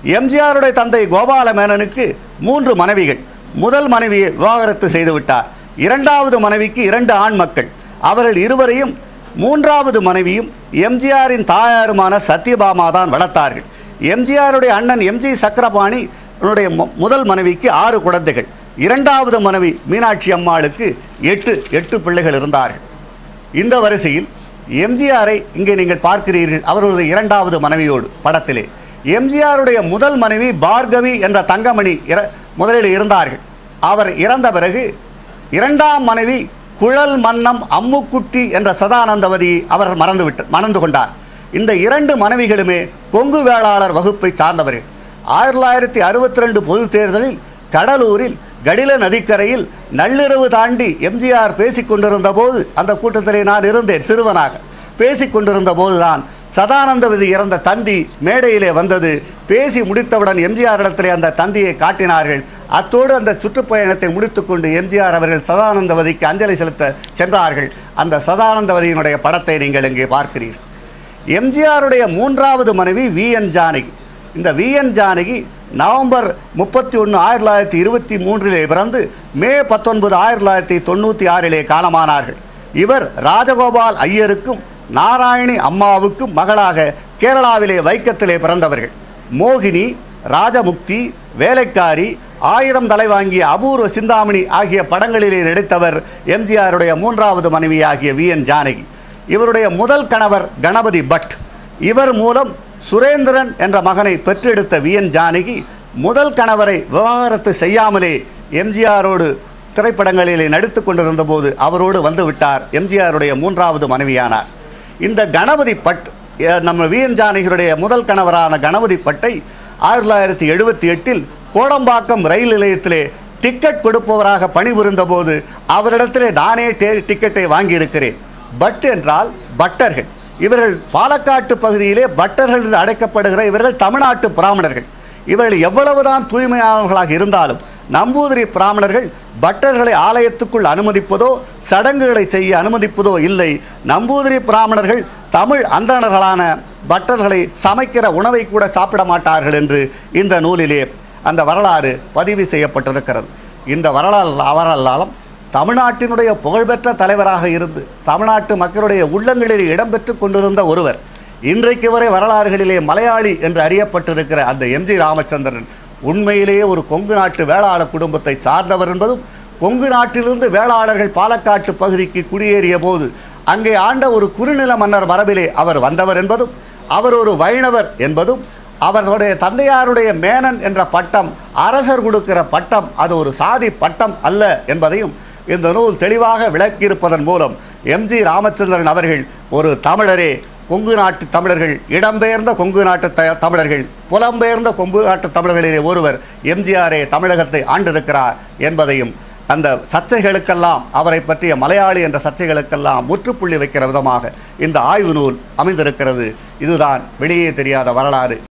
எம்ஜிஆருடைய தந்தை கோபால மேனனுக்கு மூன்று மனைவிகள் முதல் மனைவியை விவாகரத்து செய்துவிட்டார் இரண்டாவது மனைவிக்கு இரண்டு ஆண் மக்கள் அவர்கள் இருவரையும் மூன்றாவது மனைவியும் எம்ஜிஆரின் தாயாருமான சத்யபாமா தான் வளர்த்தார்கள் எம்ஜிஆருடைய அண்ணன் எம்ஜி சக்கரபாணி அவருடைய மு- முதல் மனைவிக்கு ஆறு குழந்தைகள் இரண்டாவது மனைவி மீனாட்சி அம்மாளுக்கு எட்டு எட்டு பிள்ளைகள் இருந்தார்கள் இந்த வரிசையில் எம்ஜிஆரை இங்கே நீங்கள் பார்க்கிறீர்கள் அவருடைய இரண்டாவது மனைவியோடு படத்திலே எம்ஜிஆருடைய முதல் மனைவி பார்கவி என்ற தங்கமணி இற முதலில் இருந்தார்கள் அவர் இறந்த பிறகு இரண்டாம் மனைவி குழல் மன்னம் அம்முக்குட்டி என்ற சதானந்தவதியை அவர் மறந்துவிட்டு மணந்து கொண்டார் இந்த இரண்டு மனைவிகளுமே கொங்கு வேளாளர் வகுப்பை சார்ந்தவர்கள் ஆயிரத்தி தொள்ளாயிரத்தி அறுபத்தி ரெண்டு பொதுத் தேர்தலில் கடலூரில் கடில நதிக்கரையில் நள்ளிரவு தாண்டி எம்ஜிஆர் பேசிக் கொண்டிருந்த போது அந்த கூட்டத்திலே நான் இருந்தேன் சிறுவனாக பேசிக் கொண்டிருந்த போதுதான் சதானந்தவதி இறந்த தந்தி மேடையிலே வந்தது பேசி முடித்தவுடன் எம்ஜிஆர் இடத்திலே அந்த தந்தியை காட்டினார்கள் அத்தோடு அந்த சுற்றுப்பயணத்தை முடித்துக்கொண்டு எம்ஜிஆர் அவர்கள் சதானந்தவதிக்கு அஞ்சலி செலுத்த சென்றார்கள் அந்த சதானந்தவதியினுடைய படத்தை நீங்கள் இங்கே பார்க்கிறீர்கள் எம்ஜிஆருடைய மூன்றாவது மனைவி வி என் ஜானகி இந்த வி என் ஜானகி நவம்பர் முப்பத்தி ஒன்று ஆயிரத்தி தொள்ளாயிரத்தி இருபத்தி மூன்றிலே பிறந்து மே பத்தொன்பது ஆயிரத்தி தொள்ளாயிரத்தி தொண்ணூற்றி ஆறிலே காலமானார்கள் இவர் ராஜகோபால் ஐயருக்கும் நாராயணி அம்மாவுக்கும் மகளாக கேரளாவிலே வைக்கத்திலே பிறந்தவர்கள் மோகினி ராஜமுக்தி வேலைக்காரி ஆயிரம் தலை வாங்கிய அபூர்வ சிந்தாமணி ஆகிய படங்களிலே நடித்தவர் எம்ஜிஆருடைய மூன்றாவது மனைவி ஆகிய வி என் ஜானகி இவருடைய முதல் கணவர் கணபதி பட் இவர் மூலம் சுரேந்திரன் என்ற மகனை பெற்றெடுத்த வி என் ஜானகி முதல் கணவரை விவாகரத்து செய்யாமலே எம்ஜிஆரோடு திரைப்படங்களிலே நடித்து கொண்டிருந்த போது அவரோடு வந்து விட்டார் எம்ஜிஆருடைய மூன்றாவது மனைவியானார் இந்த கணபதி பட் அஹ், நம்ம வி என் ஜானகியுடைய முதல் கணவரான கணபதி பட்டை ஆயிரத்தி தொள்ளாயிரத்தி எழுபத்தி எட்டில் கோடம்பாக்கம் ரயில் நிலையத்திலே டிக்கெட் கொடுப்பவராக பணிபுரிந்த போது அவரிடத்திலே நானே டே- டிக்கெட்டை வாங்கியிருக்கிறேன் பட் என்றால் பட்டர்கள் இவர்கள் பாலக்காட்டு பகுதியிலே பட்டர்கள் என்று அழைக்கப்படுகிற இவர்கள் தமிழ்நாட்டு பிராமணர்கள் இவர்கள் எவ்வளவுதான் தூய்மையானவர்களாக இருந்தாலும் நம்பூதிரி பிராமணர்கள் பட்டர்களை ஆலயத்துக்குள் அனுமதிப்பதோ சடங்குகளை செய்ய அனுமதிப்பதோ இல்லை நம்பூதிரி பிராமணர்கள் தமிழ் அந்தணர்களான பட்டர்களை சமைக்கிற உணவை கூட சாப்பிட மாட்டார்கள் என்று இந்த நூலிலே அந்த வரலாறு பதிவு செய்யப்பட்டிருக்கிறது இந்த வரலாறு அவரல்லாலும் தமிழ்நாட்டினுடைய புகழ்பெற்ற தலைவராக இருந்து தமிழ்நாட்டு மக்களுடைய உள்ளங்களில் இடம்பெற்று கொண்டிருந்த ஒருவர் இன்றைக்கு வரை வரலாறுகளிலே மலையாளி என்று அறியப்பட்டிருக்கிற அந்த எம்ஜி ராமச்சந்திரன் உண்மையிலேயே ஒரு கொங்கு நாட்டு வேளாள குடும்பத்தை சார்ந்தவர் என்பதும் கொங்கு நாட்டிலிருந்து வேளாளர்கள் பாலக்காட்டு பகுதிக்கு குடியேறிய போது அங்கே ஆண்ட ஒரு குறுநில மன்னர் மரபிலே அவர் வந்தவர் என்பதும் அவர் ஒரு வைணவர் என்பதும் அவர்களுடைய தந்தையாருடைய மேனன் என்ற பட்டம் அரசர் கொடுக்கிற பட்டம் அது ஒரு சாதி பட்டம் அல்ல என்பதையும் இந்த நூல் தெளிவாக விளக்கியிருப்பதன் மூலம் எம்ஜி ராமச்சந்திரன் அவர்கள் ஒரு தமிழரே கொங்கு நாட்டு தமிழர்கள் இடம்பெயர்ந்த கொங்கு நாட்டு த தமிழர்கள் புலம்பெயர்ந்த கொங்கு நாட்டு தமிழர்களிலே ஒருவர் எம்ஜிஆரே தமிழகத்தை ஆண்டிருக்கிறார் என்பதையும் அந்த சர்ச்சைகளுக்கெல்லாம் அவரை பற்றிய மலையாளி என்ற சர்ச்சைகளுக்கெல்லாம் முற்றுப்புள்ளி வைக்கிற விதமாக இந்த ஆய்வு நூல் அமைந்திருக்கிறது இதுதான் வெளியே தெரியாத வரலாறு